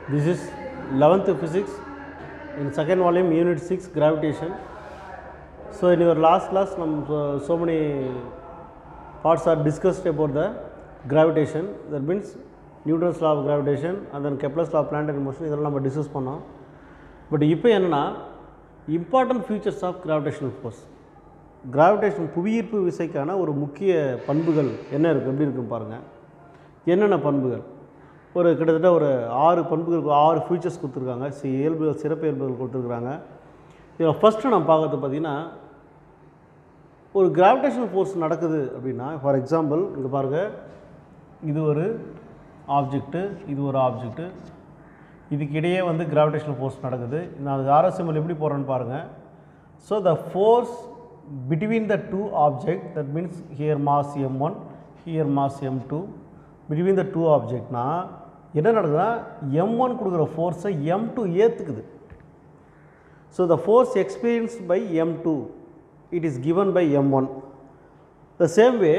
This is 11th physics in second volume unit 6 gravitation. So in your last class num, so, so many parts are discussed about the gravitation that means Newton's law of gravitation and then Kepler's law of planetary motion இதெல்லாம் நம்ம discuss பண்ணோம் but இப்போ என்னென்னா important features of gravitational force gravitation புவியீர்ப்பு விசைக்கான ஒரு முக்கிய பண்புகள் என்ன இருக்குது எப்படி இருக்குன்னு பாருங்கள் என்னென்ன பண்புகள் ஒரு கிட்டத்தட்ட ஒரு ஆறு பண்புகள் ஆறு ஃபீச்சர்ஸ் கொடுத்துருக்காங்க சி இயல்புகள் சிறப்பு இயல்புகள் கொடுத்துருக்குறாங்க இதில் ஃபஸ்ட்டு நம்ம பார்க்கறது பார்த்திங்கன்னா ஒரு கிராவிடேஷனல் ஃபோர்ஸ் நடக்குது அப்படின்னா ஃபார் எக்ஸாம்பிள் இங்கே பாருங்கள் இது ஒரு ஆப்ஜெக்ட்டு இது ஒரு ஆப்ஜெக்ட்டு இதுக்கு இடையே வந்து கிராவிடேஷனல் ஃபோர்ஸ் நடக்குது நான் அதுக்கு ஆர்எஸ்எம்எல் எப்படி போகிறேன்னு பாருங்கள் so the force between the two object that means here mass M one here mass M two between the two ஆப்ஜெக்ட்னா என்ன நடக்குதுன்னா எம் ஒன் கொடுக்குற ஃபோர்ஸை எம் டூ ஏற்றுக்குது so the force experience by M two it is given by M one the same way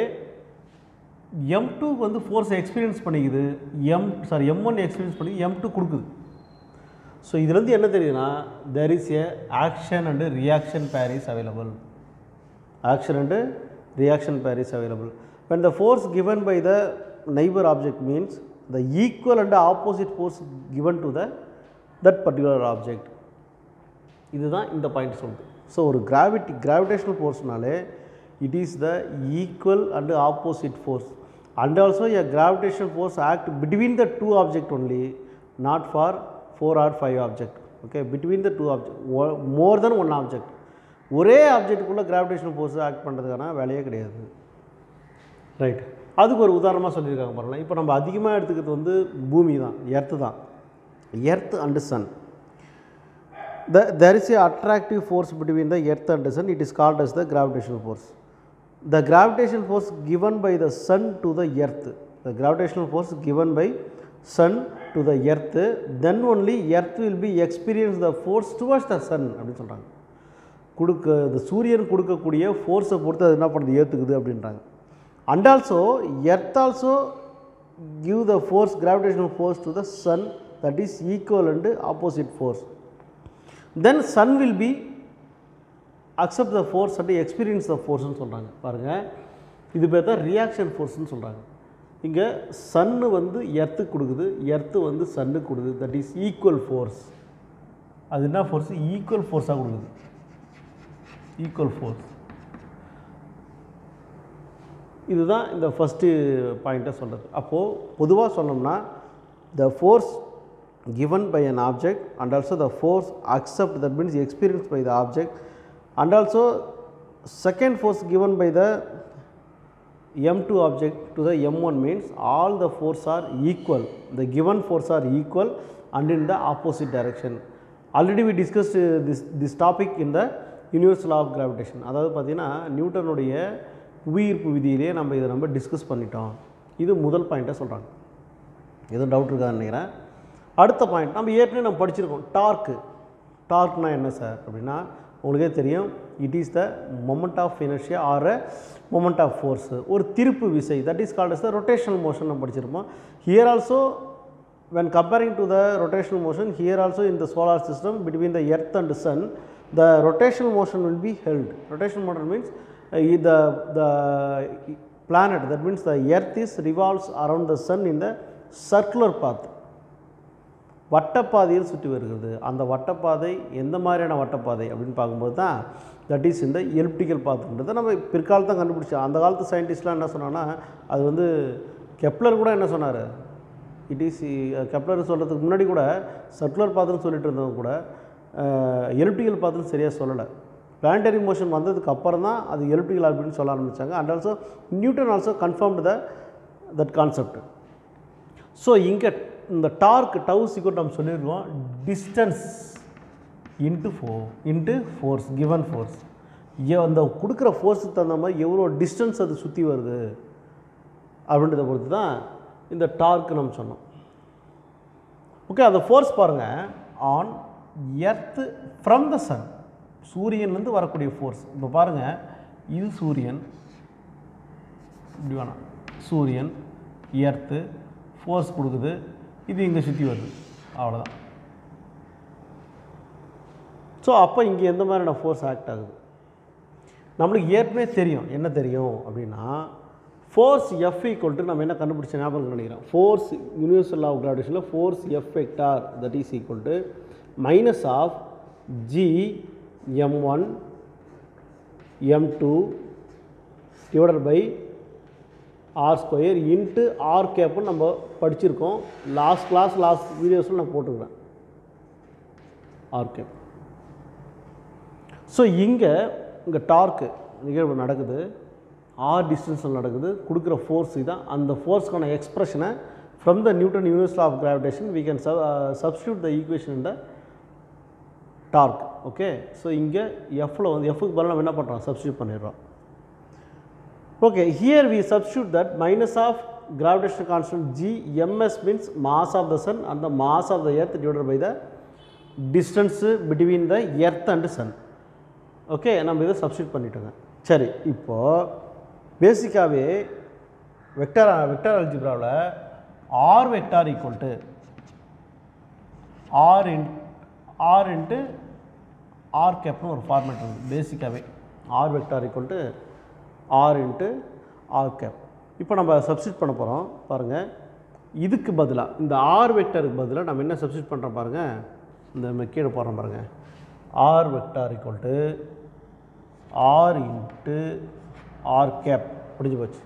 M டூக்கு வந்து ஃபோர்ஸை experience பண்ணிக்குது M sorry M one experience பண்ணி எம் டூ கொடுக்குது ஸோ இதுலேருந்து என்ன தெரியுதுன்னா there is a action and reaction pair is available action and reaction pair is available when the force given by the neighbor object means the equal and opposite force given to the that particular object இதுதான் இந்த point சொல்லுது so ஒரு gravity gravitational ஃபோர்ஸ்னாலே it is the equal and opposite force and also a gravitational force act between the two object only not for four or five object okay between the two object more than one object ஒரே ஆப்ஜெக்ட்டுக்குள்ளே gravitational force act பண்ணுறதுக்கான வேலையே கிடையாது right அதுக்கு ஒரு உதாரணமாக சொல்லியிருக்காங்க பாருங்களேன் இப்போ நம்ம அதிகமாக எடுத்துக்கிறது வந்து பூமி தான் எர்த்து தான் earth and sun the there is a attractive force between the earth and the sun it is called as the gravitational force the gravitational force given by the sun to the earth the gravitational force given by sun to the earth then only earth will be experience the force towards the sun அப்படின்னு சொல்கிறாங்க கொடுக்க இந்த சூரியன் கொடுக்கக்கூடிய ஃபோர்ஸை பொறுத்து அது என்ன பண்ணுறது ஏற்றுக்குது அப்படின்றாங்க and also earth also give the force gravitational force to the sun that is equal and opposite force then sun will be accept the force and experience the ஃபோர்ஸ்னு சொல்கிறாங்க பாருங்கள் இது பேர் தான் ரியாக்ஷன் ஃபோர்ஸ்னு சொல்கிறாங்க இங்கே சன்னு வந்து எர்த்து கொடுக்குது எர்த்து வந்து சன்னு கொடுக்குது தட் இஸ் ஈக்குவல் ஃபோர்ஸ் அது என்ன ஃபோர்ஸ் ஈக்குவல் ஃபோர்ஸாக கொடுக்குது ஈக்குவல் ஃபோர்ஸ் இதுதான் இந்த ஃபஸ்ட்டு பாயிண்ட்டை சொல்கிறது அப்போது பொதுவாக சொன்னோம்னா the force given by an object and also the force accept that means experienced by the object and also second force given by the m2 object to the m1 means all the force are equal the given force are equal and in the opposite direction already we discussed uh, this this topic in the universal law of gravitation அதாவது பார்த்தீங்கன்னா நியூட்டனுடைய புவியீர்ப்பு விதியிலே நம்ம இதை நம்ம discuss பண்ணிட்டோம் இது முதல் பாயிண்ட்டாக சொல்கிறாங்க எதுவும் டவுட் இருக்கான்னு நினைக்கிறேன் அடுத்த பாயிண்ட் நம்ம ஏற்கனவே நம்ம படிச்சிருக்கோம் டார்க்கு டார்க்னா என்ன சார் அப்படின்னா உங்களுக்கே தெரியும் it is the moment of inertia or moment of force ஒரு திருப்பு விசை that is called as the rotational motion நம்ம படிச்சிருப்போம் here also when comparing to the rotational motion here also in the solar system between the earth and the sun the rotational motion will be held rotational motion means uh, the the planet that means the earth is revolves around the sun in the circular path வட்டப்பாதையில் சுற்றி வருகிறது அந்த வட்டப்பாதை எந்த மாதிரியான வட்டப்பாதை அப்படின்னு பார்க்கும்போது தான் that is இந்த எலிப்டிக்கல் பாத்துன்றதை நம்ம பிற்காலத்தான் கண்டுபிடிச்சோம் அந்த காலத்து சயின்டிஸ்ட்லாம் என்ன சொன்னாங்கன்னா அது வந்து கெப்லர் கூட என்ன சொன்னார் இட் இஸ் கெப்லர் சொல்கிறதுக்கு முன்னாடி கூட சர்க்குலர் பாத்துன்னு சொல்லிட்டு இருந்தவங்க கூட எலிப்டிக்கல் பாத்துன்னு சரியாக சொல்லலை பிளானடரி மோஷன் வந்ததுக்கு அப்புறம் தான் அது எலிப்டிக்கல் அப்படின்னு சொல்ல ஆரம்பித்தாங்க and also Newton also confirmed the that concept so இங்கே இந்த டார்க் டவு சிக்கோட் நம்ம சொல்லியிருக்கோம் டிஸ்டன்ஸ் இன்ட்டு ஃபோ இன்ட்டு ஃபோர்ஸ் கிவன் ஃபோர்ஸ் அந்த கொடுக்குற ஃபோர்ஸுக்கு தகுந்த மாதிரி எவ்வளோ டிஸ்டன்ஸ் அது சுற்றி வருது அப்படின்றத பொறுத்து தான் இந்த டார்க் நம்ம சொன்னோம் ஓகே அந்த ஃபோர்ஸ் பாருங்கள் on earth from the sun சூரியன்லேருந்து வரக்கூடிய ஃபோர்ஸ் இப்போ பாருங்கள் இது சூரியன் இப்படி வேணாம் சூரியன் எர்த்து ஃபோர்ஸ் கொடுக்குது இது இங்கே சுற்றி வருது அவ்வளோதான் ஸோ அப்போ இங்கே எந்த மாதிரியான ஃபோர்ஸ் ஆக்ட் ஆகுது நம்மளுக்கு ஏற்கனவே தெரியும் என்ன தெரியும் அப்படின்னா ஃபோர்ஸ் எஃப் ஈக்குவல் டு நம்ம என்ன கண்டுபிடிச்ச ஞாபகம் இருக்குன்னு நினைக்கிறேன் force universal of gravitational force F vector that is equal to minus of G M one M two divided by R square into R கேப்புன்னு நம்ம படிச்சிருக்கோம் லாஸ்ட் கிளாஸ் லாஸ்ட் வீடியோஸில் நான் போட்டுக்கிறேன் ஆர் கேப் ஸோ இங்கே இங்கே டார்க்கு நிகழ்வு நடக்குது ஆர் டிஸ்டன்ஸில் நடக்குது கொடுக்குற ஃபோர்ஸ் தான் அந்த ஃபோர்ஸ்க்கான எக்ஸ்பிரஷனை from the Newton universal of gravitation we can sub substitute the equation in the torque okay so இங்கே எஃப்பில் வந்து எஃப்க்கு பதிலாக நம்ம என்ன பண்ணுறோம் சப்ஸ்டியூட் பண்ணிடுறோம் okay here we substitute that minus of gravitation constant G MS means mass of the sun அந்த mass of the earth divided by the distance between the earth and sun okay நம்ம இதை substitute பண்ணிட்டோங்க சரி இப்போது பேசிக்காகவே vector vector அல்ஜிப்ராவில் R vector equal to R in R into R கேப்னு ஒரு ஃபார்மேட் இருக்குது பேசிக்காகவே R vector equal to R into R cap இப்போ நம்ம சப்ஸ்டியூட் பண்ண போகிறோம் பாருங்கள் இதுக்கு பதிலாக இந்த ஆர் வெக்டருக்கு பதிலாக நம்ம என்ன சப்ஸ்டியூட் பண்ணுறோம் பாருங்கள் இந்த நம்ம கீழே போடுறோம் பாருங்கள் R vector equal to R into R cap முடிஞ்சு போச்சு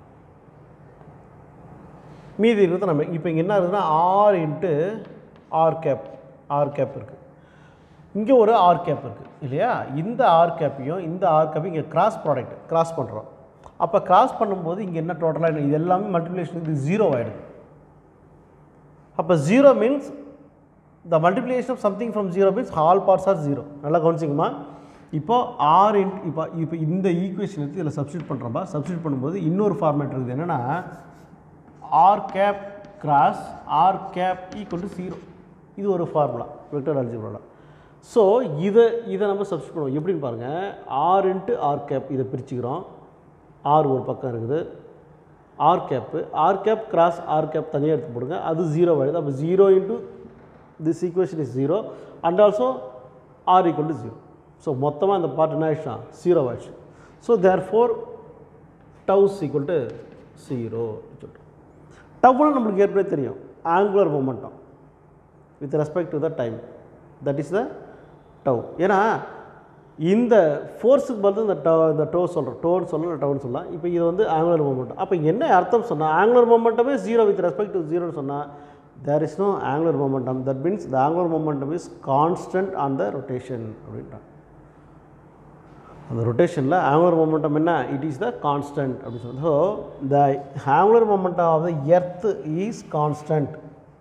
மீதி இருக்கிறது நம்ம இப்போ இங்கே என்ன இருக்குதுன்னா R into R cap R cap இருக்குது இங்கே ஒரு ஆர் கேப் இருக்குது இல்லையா இந்த ஆர் கேப்பையும் இந்த ஆர் கேப்பையும் இங்கே கிராஸ் ப்ராடக்ட் கிராஸ் பண்ணுறோம் அப்போ கிராஸ் பண்ணும்போது இங்கே என்ன டோட்டலாக இது எல்லாமே மல்டிப்ளிகேஷன் இது ஜீரோ ஆகிடுது அப்போ zero means the multiplication of something from zero means all parts are zero நல்லா கவனிச்சிங்கம்மா இப்போ ஆர் இன்ட் இப்போ இப்போ இந்த ஈக்குவேஷன் எடுத்து இதில் சப்ஸ்டியூட் பண்ணுறோம்பா சப்ஸ்டியூட் பண்ணும்போது இன்னொரு ஃபார்மேட் இருக்குது என்னென்னா R cap cross R cap equal to zero இது ஒரு ஃபார்முலா வெக்டர் அல்ஜிப்ராவில் ஸோ இதை இதை நம்ம சப்ஸ்டியூட் பண்ணுவோம் எப்படின்னு பாருங்கள் ஆர் இன்ட்டு ஆர் கேப் இதை பிரிச்சுக்கிறோம் ஆர் ஒரு பக்கம் இருக்குது R cap R cap cross R cap தனியாக எடுத்து போடுங்க அது ஜீரோ ஆகிடுது அப்போ zero into this equation is zero and also R equal to zero so மொத்தமாக இந்த பார்ட் என்ன ஆயிடுச்சா ஜீரோ ஆயிடுச்சு so therefore tau is equal to zero சொல்லிட்டு டவுன்னு நம்மளுக்கு ஏற்கனவே தெரியும் angular momentum with respect to the time that is the tau ஏன்னா இந்த ஃபோர்ஸுக்கு பதில் இந்த டவ் இந்த டோ சொல்கிறோம் டோன்னு சொல்லலாம் டவுன் சொல்லலாம் இப்போ இது வந்து ஆங்குலர் மூமெண்ட் அப்போ இங்கே என்ன அர்த்தம் சொன்னால் ஆங்குலர் மூமெண்டமே ஜீரோ வித் ரெஸ்பெக்ட் டு ஜீரோன்னு சொன்னால் there is no angular momentum that means the angular momentum is constant on the rotation அப்படின்றாங்க அந்த ரொட்டேஷனில் ஆங்குலர் மொமெண்டம் என்ன இட் இஸ் த கான்ஸ்டன்ட் அப்படின்னு சொல்லி so the angular momentum of the earth is constant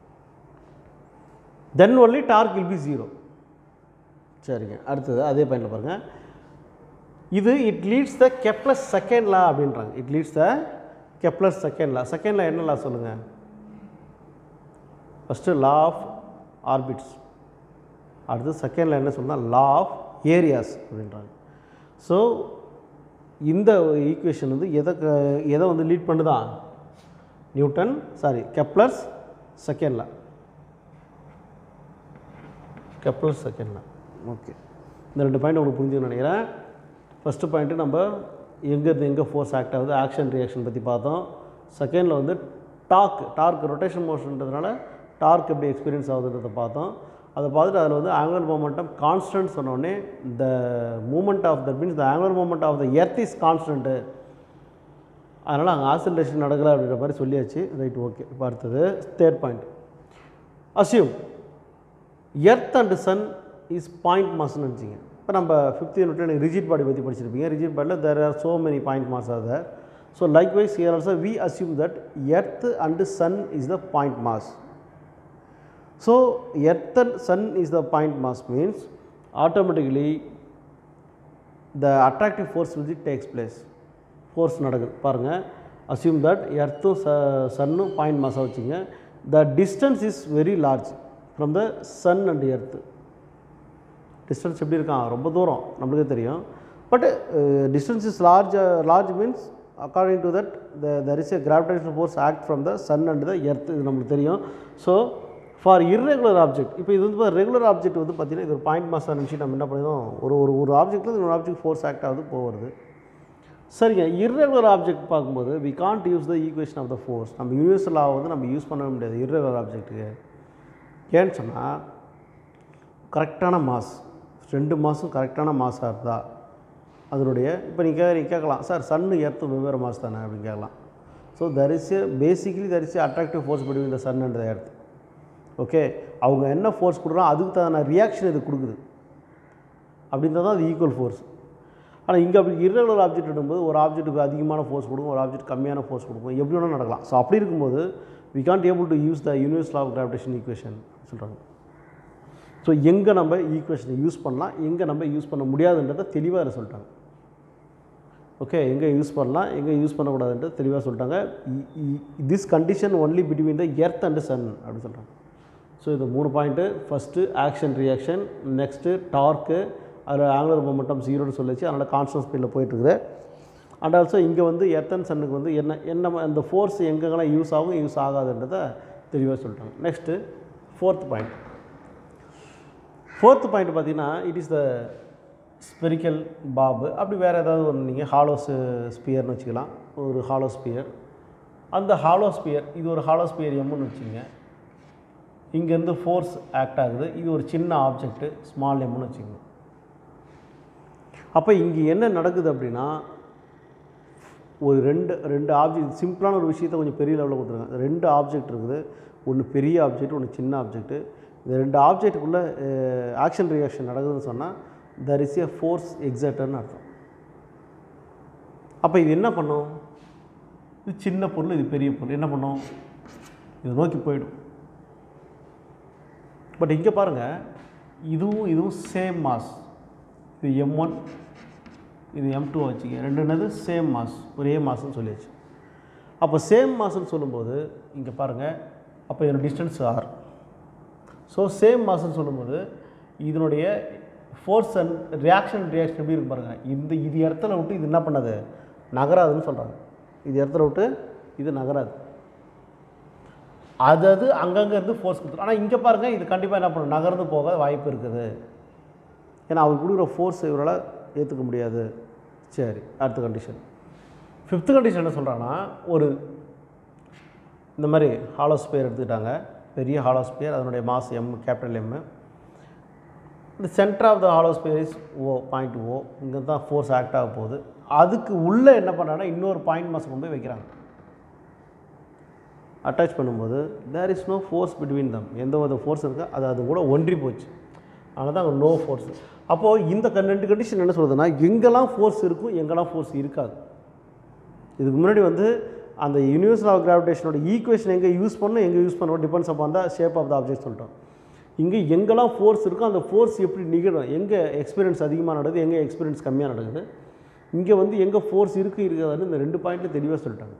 then only torque will be zero சரிங்க அடுத்தது அதே பாயிண்டில் பாருங்கள் இது it leads the Kepler's second law அப்படின்றாங்க it leads the Kepler's second law second law என்ன லா சொல்லுங்கள் ஃபஸ்ட்டு லா ஆஃப் ஆர்பிட்ஸ் அடுத்து செகண்டில் என்ன சொல்லலாம் லா ஆஃப் ஏரியாஸ் அப்படின்றாங்க ஸோ இந்த ஈக்குவேஷன் வந்து எதை க- எதை வந்து லீட் பண்ணுதான் Newton sorry Kepler's second law Kepler's second law okay இந்த ரெண்டு பாயிண்ட் உங்களுக்கு புரிஞ்சுன்னு நினைக்கிறேன் ஃபஸ்ட்டு பாயிண்ட்டு நம்ம எங்கேருந்து எங்கே ஃபோர்ஸ் ஆக்ட் ஆகுது ஆக்ஷன் ரியாக்ஷன் பற்றி பார்த்தோம் செகண்டில் வந்து டார்க் டார்க் ரொட்டேஷன் மோஷன்றதுனால டார்க் எப்படி எக்ஸ்பீரியன்ஸ் ஆகுதுன்றதை பார்த்தோம் அதை பார்த்துட்டு அதில் வந்து ஆங்குலர் மூமெண்டம் கான்ஸ்டன்ட் சொன்னோடனே the moment of the means the angular moment of the earth is constant அதனால் அங்கே ஆசிலேஷன் நடக்கலை அப்படின்ற மாதிரி சொல்லியாச்சு ரைட் ஓகே இப்போ அடுத்தது third point assume earth and sun is point மாஸ்ன்னு நினச்சிங்க இப்போ நம்ம ஃபிஃப்த் யூனிட் எனக்கு ரிஜிட் பாடி பற்றி படிச்சிருப்பீங்க ரிஜிட் பாடியில் there are so many point mass are there so likewise here also we assume that earth and sun is the point mass so earth and sun is the point mass means automatically the attractive force will takes place force நடக்குது பாருங்கள் assume that எர்த்தும் ச சன்னும் point மாஸாக வச்சுங்க the distance is very large from the sun and earth distance எப்படி இருக்கான் ரொம்ப தூரம் நம்மளுக்கே தெரியும் but distance is large large means according to that the there is a gravitational force act from the sun and the earth இது நம்மளுக்கு தெரியும் so for irregular object இப்போ இது வந்து ரெகுலர் ஆப்ஜெக்ட் வந்து பார்த்தீங்கன்னா இது ஒரு பாயிண்ட் மாஸ் நினச்சி நம்ம என்ன பண்ணிடுறோம் ஒரு ஒரு ஒரு ஆப்ஜெக்ட்ல இன்னொரு ஆப்ஜெக்ட் ஃபோர்ஸ் ஆக்ட் ஆகுது போகிறது சரிங்க irregular ஆப்ஜெக்ட் பார்க்கும்போது we can't use the equation of the force நம்ம யூனிவர்சல் law வந்து நம்ம யூஸ் பண்ணவே முடியாது irregular ஆப்ஜெக்ட்டுக்கு ஏன்னு சொன்னால் கரெக்டான மாஸ் ரெண்டு மாதம் கரெக்டான மாஸாக இருந்தால் அதனுடைய இப்போ நீங்கள் நீங்கள் கேட்கலாம் சார் சன்னு எர்த்து வெவ்வேறு மாஸ் தானே அப்படின்னு கேட்கலாம் so there is basically there is attractive force between the sun and the earth okay அவங்க என்ன ஃபோர்ஸ் கொடுக்குறோம் அதுக்கு தகுந்த ரியாக்ஷன் இது கொடுக்குது அப்படின்றது தான் அது ஈக்குவல் ஃபோர்ஸ் ஆனால் இங்கே அப்படி irregular ஆப்ஜெக்ட் எடுக்கும்போது ஒரு ஆப்ஜெக்ட்டுக்கு அதிகமான ஃபோர்ஸ் கொடுக்கும் ஒரு ஆப்ஜெக்ட் கம்மியான ஃபோர்ஸ் கொடுக்கும் எப்படி வேணால் நடக்கலாம் ஸோ அப்படி இருக்கும்போது we can't able to use the universe of gravitation equation சொல்கிறாங்க ஸோ எங்கே நம்ம ஈக்குவேஷனை யூஸ் பண்ணலாம் எங்கே நம்ம யூஸ் பண்ண முடியாதுன்றதை தெளிவாக அதில் சொல்லிட்டாங்க ஓகே எங்கே யூஸ் பண்ணலாம் எங்கே யூஸ் பண்ணக்கூடாதுன்றது தெளிவாக சொல்லிட்டாங்க this condition only between the earth and sun அப்படின்னு சொல்கிறாங்க ஸோ இது மூணு point first action reaction next torque அதில் ஆங்குலர் மொமெண்டம் ஜீரோன்னு சொல்லிச்சு அதனால் கான்ஸ்டன்ட் ஸ்பீடில் போயிட்டுருக்குது அண்ட் ஆல்சோ இங்கே வந்து எர்த் அண்ட் சன்னுக்கு வந்து என்ன என்ன அந்த ஃபோர்ஸ் எங்கெங்கெல்லாம் யூஸ் ஆகும் யூஸ் ஆகாதுன்றதை தெளிவாக சொல்லிட்டாங்க next fourth point fourth point பார்த்தீங்கன்னா இட் இஸ் த ஸ்பெரிக்கல் பாபு அப்படி வேறு ஏதாவது ஒன்று நீங்கள் ஹாலோஸ் ஸ்பியர்னு வச்சுக்கலாம் ஒரு ஹாலோ ஸ்பியர் அந்த ஹாலோ ஸ்பியர் இது ஒரு ஹாலோ ஸ்பியர் எம்னு வச்சுங்க இங்கேருந்து ஃபோர்ஸ் ஆக்ட் ஆகுது இது ஒரு சின்ன ஆப்ஜெக்ட்டு ஸ்மால் எம்னு வச்சுக்கோங்க அப்போ இங்கே என்ன நடக்குது அப்படின்னா ஒரு ரெண்டு ரெண்டு ஆப்ஜெக்ட் சிம்பிளான ஒரு விஷயத்தை கொஞ்சம் பெரிய லெவலில் கொடுத்துருங்க ரெண்டு ஆப்ஜெக்ட் இருக்குது ஒன்று பெரிய ஆப்ஜெக்ட் ஒன்று சின்ன ஆப்ஜெக்ட்டு இந்த ரெண்டு ஆப்ஜெக்ட்டுக்குள்ளே ஆக்ஷன் ரியாக்ஷன் நடக்குதுன்னு சொன்னால் தர் இஸ் ஏ ஃபோர்ஸ் எக்ஸாக்டர்னு அர்த்தம் அப்போ இது என்ன பண்ணும் இது சின்ன பொருள் இது பெரிய பொருள் என்ன பண்ணும் இது நோக்கி போயிடும் பட் இங்கே பாருங்கள் இதுவும் இதுவும் சேம் மாஸ் இது எம் ஒன் இது எம் டூ வச்சுக்க ரெண்டு என்னது சேம் மாஸ் ஒரே மாஸ்ன்னு சொல்லியாச்சு அப்போ சேம் மாஸ்ன்னு சொல்லும்போது இங்கே பாருங்கள் அப்போ இதோட டிஸ்டன்ஸ் ஆர் ஸோ சேம் மாஸ்ன்னு சொல்லும்போது இதனுடைய ஃபோர்ஸ் அண்ட் ரியாக்ஷன் ரியாக்ஷன் எப்படி இருக்கு பாருங்கள் இந்த இது இடத்துல விட்டு இது என்ன பண்ணாது நகராதுன்னு சொல்கிறாங்க இது இடத்துல விட்டு இது நகராது அது அது அங்கங்கே இருந்து ஃபோர்ஸ் கொடுத்துரும் ஆனால் இங்கே பாருங்கள் இது கண்டிப்பாக என்ன பண்ணும் நகர்ந்து போக வாய்ப்பு இருக்குது ஏன்னா அவர் கொடுக்குற ஃபோர்ஸ் இவரால் ஏற்றுக்க முடியாது சரி அடுத்த கண்டிஷன் ஃபிஃப்த்து கண்டிஷன் என்ன சொல்கிறாங்கன்னா ஒரு இந்த மாதிரி ஹாலோஸ்பியர் எடுத்துக்கிட்டாங்க பெரிய ஹாலோஸ்பியர் அதனுடைய மாஸ் எம் கேபிட்டல் எம் இந்த centre of the hollow sphere is O point O இங்கே தான் ஃபோர்ஸ் ஆக்ட் ஆக போகுது அதுக்கு உள்ளே என்ன பண்ணுறாங்கன்னா இன்னொரு பாயிண்ட் மாஸ் கொண்டு போய் வைக்கிறாங்க அட்டாச் பண்ணும்போது there is no force between them எந்த ஒரு ஃபோர்ஸ் இருக்கோ அது அது கூட ஒன்றி போச்சு அதனால தான் அங்கே நோ ஃபோர்ஸ் அப்போது இந்த கண் ரெண்டு கண்டிஷன் என்ன சொல்லுதுன்னா எங்கெல்லாம் ஃபோர்ஸ் இருக்கும் எங்கெல்லாம் ஃபோர்ஸ் இருக்காது இதுக்கு முன்னாடி வந்து அந்த யூனிவர்சல் ஆஃப் கிராவிடேஷனோட ஈக்குவேஷன் எங்கே யூஸ் பண்ணணும் எங்கே யூஸ் பண்ணணும் depends upon the shape of the object சொல்லிட்டோம் இங்கே எங்கெல்லாம் ஃபோர்ஸ் இருக்கோ அந்த ஃபோர்ஸ் எப்படி நிகழும் எங்கே எக்ஸ்பீரியன்ஸ் அதிகமாக நடக்குது எங்கே எக்ஸ்பீரியன்ஸ் கம்மியாக நடக்குது இங்கே வந்து எங்கே ஃபோர்ஸ் இருக்குது இருக்காதுன்னு இந்த ரெண்டு பாயிண்ட்ல தெளிவாக சொல்லிட்டாங்க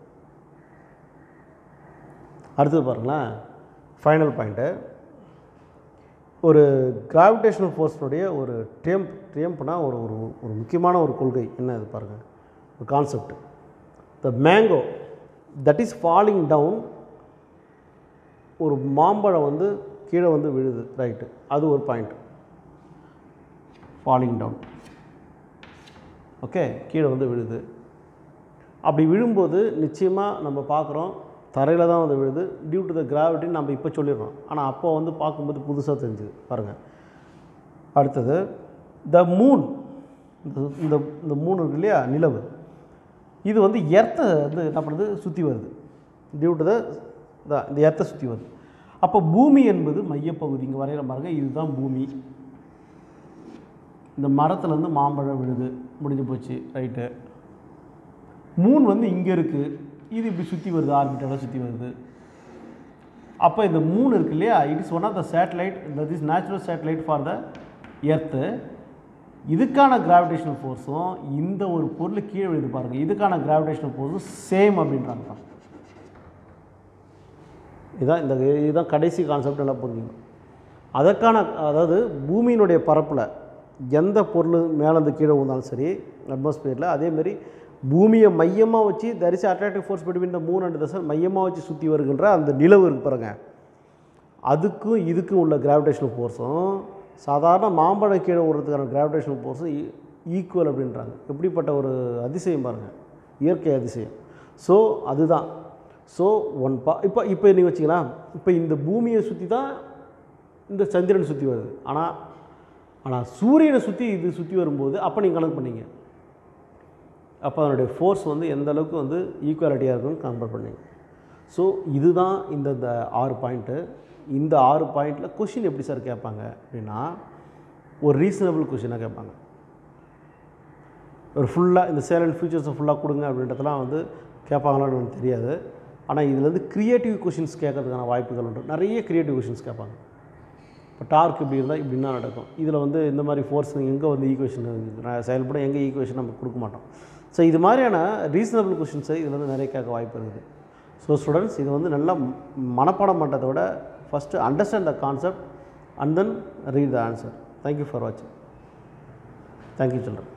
அடுத்தது பாருங்களேன் ஃபைனல் பாயிண்ட்டு ஒரு கிராவிடேஷனல் ஃபோர்ஸ்னுடைய ஒரு ட்ரியம்ப் ட்ரியம்ப்னா ஒரு ஒரு ஒரு முக்கியமான ஒரு கொள்கை என்ன இது பாருங்கள் ஒரு concept the mango that is falling down ஒரு மாம்பழம் வந்து கீழே வந்து விழுது ரைட்டு அது ஒரு பாயிண்ட் ஃபாலிங் டவுன் ஓகே கீழே வந்து விழுது அப்படி விழும்போது நிச்சயமாக நம்ம பார்க்குறோம் தரையில் தான் வந்து விழுது டியூ டு த கிராவிட்டின்னு நம்ம இப்போ சொல்லிடுறோம் ஆனால் அப்போ வந்து பார்க்கும்போது புதுசாக தெரிஞ்சுது பாருங்கள் அடுத்தது த மூன் இந்த இந்த இந்த மூணு இருக்கு இல்லையா நிலவு இது வந்து எர்த்தை வந்து என்ன பண்ணுது சுற்றி வருது டியூ டு த இந்த எர்த்தை சுற்றி வருது அப்போ பூமி என்பது மையப்பகுதி இங்கே வரைகிற பாருங்க இதுதான் பூமி இந்த மரத்துலேருந்து மாம்பழம் விழுது முடிஞ்சு போச்சு ரைட்டு மூன் வந்து இங்கே இருக்குது இது இப்படி சுற்றி வருது ஆர்பிட்டலாக சுற்றி வருது அப்போ இந்த மூணு இருக்கு இல்லையா it is one of the satellite that is natural satellite for the earth இதுக்கான கிராவிடேஷனல் ஃபோர்ஸும் இந்த ஒரு பொருள் கீழே விழுது பாருங்கள் இதுக்கான கிராவிடேஷனல் ஃபோர்ஸும் சேம் அப்படின்றாங்க இதுதான் இந்த இதுதான் கடைசி கான்செப்ட் நல்லா புரிஞ்சுக்கணும் அதற்கான அதாவது பூமியினுடைய பரப்பில் எந்த பொருள் மேலேருந்து கீழே விழுந்தாலும் சரி அட்மாஸ்பியரில் அதேமாரி பூமியை மையமாக வச்சு தரிசி attractive force between the moon and the sun மையமாக வச்சு சுற்றி வருகின்ற அந்த நிலவு இருக்கு பாருங்க அதுக்கும் இதுக்கும் உள்ள கிராவிடேஷனல் ஃபோர்ஸும் சாதாரண மாம்பழம் கீழே விடுறதுக்கான கிராவிடேஷனல் ஃபோர்ஸும் ஈக்குவல் அப்படின்றாங்க எப்படிப்பட்ட ஒரு அதிசயம் பாருங்கள் இயற்கை அதிசயம் ஸோ அதுதான் ஸோ ஒன் பா இப்போ இப்போ நீங்கள் வச்சிங்களா இப்போ இந்த பூமியை சுற்றி தான் இந்த சந்திரன் சுற்றி வருது ஆனால் ஆனால் சூரியனை சுற்றி இது சுற்றி வரும்போது அப்போ நீங்கள் கணக்கு பண்ணீங்க அப்போ அதனுடைய ஃபோர்ஸ் வந்து எந்த அளவுக்கு வந்து ஈக்குவாலிட்டியாக இருக்குன்னு கம்பேர் பண்ணீங்க ஸோ இதுதான் இந்த இந்த ஆறு பாயிண்ட்டு இந்த ஆறு பாயிண்டில் கொஷின் எப்படி சார் கேட்பாங்க அப்படின்னா ஒரு ரீசனபிள் கொஷினாக கேட்பாங்க ஒரு ஃபுல்லாக இந்த சேல் அண்ட் ஃபியூச்சர்ஸை ஃபுல்லாக கொடுங்க அப்படின்றதெல்லாம் வந்து கேட்பாங்களான்னு எனக்கு தெரியாது ஆனால் இதில் வந்து க்ரியேட்டிவ் கொஷின்ஸ் கேட்கறதுக்கான வாய்ப்புகள் உண்டு நிறைய க்ரியேட்டிவ் கொஷின்ஸ் கேட்பாங்க இப்போ டார்க் இப்படி இருந்தால் இப்படின்னா நடக்கும் இதில் வந்து இந்த மாதிரி ஃபோர்ஸ் எங்கே வந்து ஈக்குவேஷன் செயல்பட எங்கே ஈக்குவேஷன் நம்ம கொடுக்க மாட்டோம் ஸோ இது மாதிரியான ரீசனபிள் கொஷின்ஸை இதில் வந்து நிறைய கேட்க வாய்ப்பு இருக்குது ஸோ ஸ்டூடெண்ட்ஸ் இது வந்து நல்லா மனப்பாடம் பண்ணுறதை விட first understand the concept and then read the answer thank you for வாட்சிங் தேங்க்யூ சில்ட்ரன்